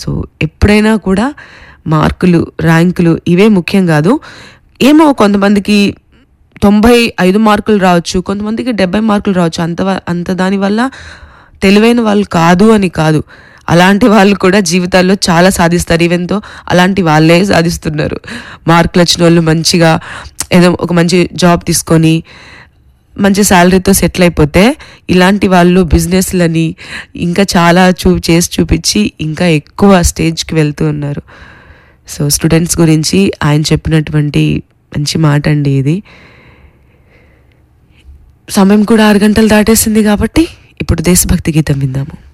so ఎప్పుడైనా కూడా మార్కులు ర్యాంకులు ఇవే ముఖ్యం కాదు ఏమో కొంతమందికి తొంభై ఐదు మార్కులు రావచ్చు కొంతమందికి డెబ్బై మార్కులు రావచ్చు అంత వ- అంత దానివల్ల తెలివైన వాళ్ళు కాదు అని కాదు అలాంటి వాళ్ళు కూడా జీవితాల్లో చాలా సాధిస్తారు ఈవెన్తో అలాంటి వాళ్ళే సాధిస్తున్నారు మార్కులు వచ్చిన వాళ్ళు మంచిగా ఏదో ఒక మంచి జాబ్ తీసుకొని మంచి శాలరీతో సెటిల్ అయిపోతే ఇలాంటి వాళ్ళు బిజినెస్లని ఇంకా చాలా చూ చేసి చూపించి ఇంకా ఎక్కువ స్టేజ్కి వెళ్తూ ఉన్నారు సో స్టూడెంట్స్ గురించి ఆయన చెప్పినటువంటి మంచి మాట అండి ఇది సమయం కూడా ఆరు గంటలు దాటేసింది కాబట్టి ఇప్పుడు దేశభక్తి గీతం విందాము